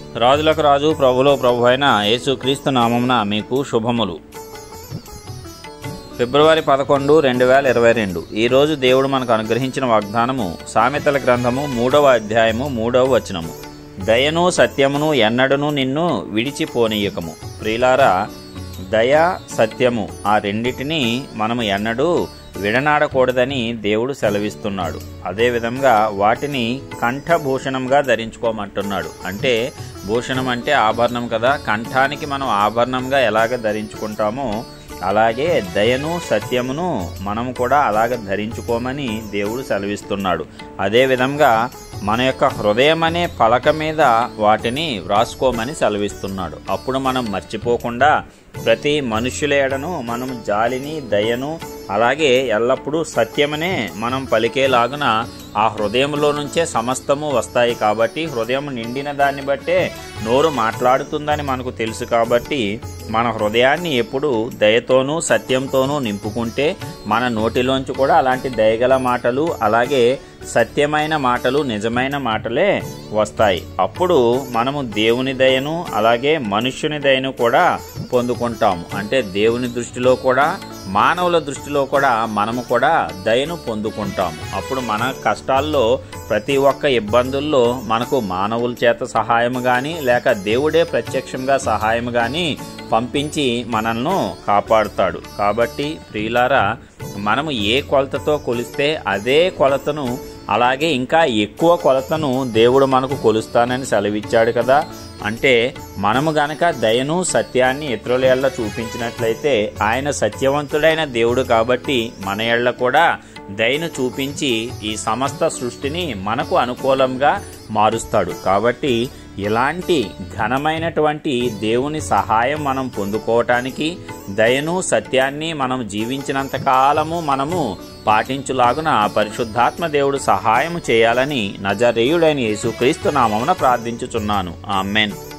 రాజులకు రాజు ప్రభులో ప్రభు అయిన యేసుక్రీస్తు నామమున మీకు శుభములు ఫిబ్రవరి పదకొండు రెండు వేల ఇరవై రెండు ఈరోజు దేవుడు మనకు అనుగ్రహించిన వాగ్దానము సామెతల గ్రంథము మూడవ అధ్యాయము మూడవ వచనము దయను సత్యమును ఎన్నడను నిన్ను విడిచిపోనీయకము ప్రియులారా దయ సత్యము ఆ రెండిటిని మనము ఎన్నడూ విడనాడకూడదని దేవుడు సెలవిస్తున్నాడు అదేవిధంగా వాటిని కంఠభూషణంగా ధరించుకోమంటున్నాడు అంటే భూషణం అంటే ఆభరణం కదా కంఠానికి మనం ఆభరణంగా ఎలాగ ధరించుకుంటామో అలాగే దయను సత్యమును మనం కూడా అలాగ ధరించుకోమని దేవుడు సెలవిస్తున్నాడు అదేవిధంగా మన యొక్క హృదయం అనే పలక మీద వాటిని వ్రాసుకోమని సెలవిస్తున్నాడు అప్పుడు మనం మర్చిపోకుండా ప్రతి మనుష్యుల ఎడను మనం జాలిని దయను అలాగే ఎల్లప్పుడూ సత్యమనే మనం పలికేలాగున ఆ హృదయంలో నుంచే సమస్తము వస్తాయి కాబట్టి హృదయం నిండిన దాన్ని బట్టే నోరు మాట్లాడుతుందని మనకు తెలుసు కాబట్టి మన హృదయాన్ని ఎప్పుడు దయతోనూ సత్యంతోనూ నింపుకుంటే మన నోటిలోంచి కూడా అలాంటి దయగల మాటలు అలాగే సత్యమైన మాటలు నిజమైన మాటలే వస్తాయి అప్పుడు మనము దేవుని దయను అలాగే మనుష్యుని దయను కూడా పొందుకుంటాము అంటే దేవుని దృష్టిలో కూడా మానవుల దృష్టిలో కూడా మనము కూడా దయను పొందుకుంటాము అప్పుడు మన కష్టాల్లో ప్రతి ఒక్క ఇబ్బందుల్లో మనకు మానవుల చేత సహాయం కానీ లేక దేవుడే ప్రత్యక్షంగా సహాయం కానీ పంపించి మనల్ని కాపాడుతాడు కాబట్టి ప్రియులారా మనము ఏ కొలతతో కొలిస్తే అదే కొలతను అలాగే ఇంకా ఎక్కువ కొలతను దేవుడు మనకు కొలుస్తానని సెలవిచ్చాడు కదా అంటే మనము గనక దయను సత్యాన్ని ఇతరుల ఎళ్ళ చూపించినట్లయితే ఆయన సత్యవంతుడైన దేవుడు కాబట్టి మన ఎళ్ళ కూడా దయను చూపించి ఈ సమస్త సృష్టిని మనకు అనుకూలంగా మారుస్తాడు కాబట్టి ఇలాంటి ఘనమైనటువంటి దేవుని సహాయం మనం పొందుకోవటానికి దయను సత్యాన్ని మనం జీవించినంత కాలము మనము పాటించులాగున పరిశుద్ధాత్మ దేవుడు సహాయం చేయాలని నజరేయుడైన యేసుక్రీస్తు నామమున ప్రార్థించుచున్నాను ఆమెన్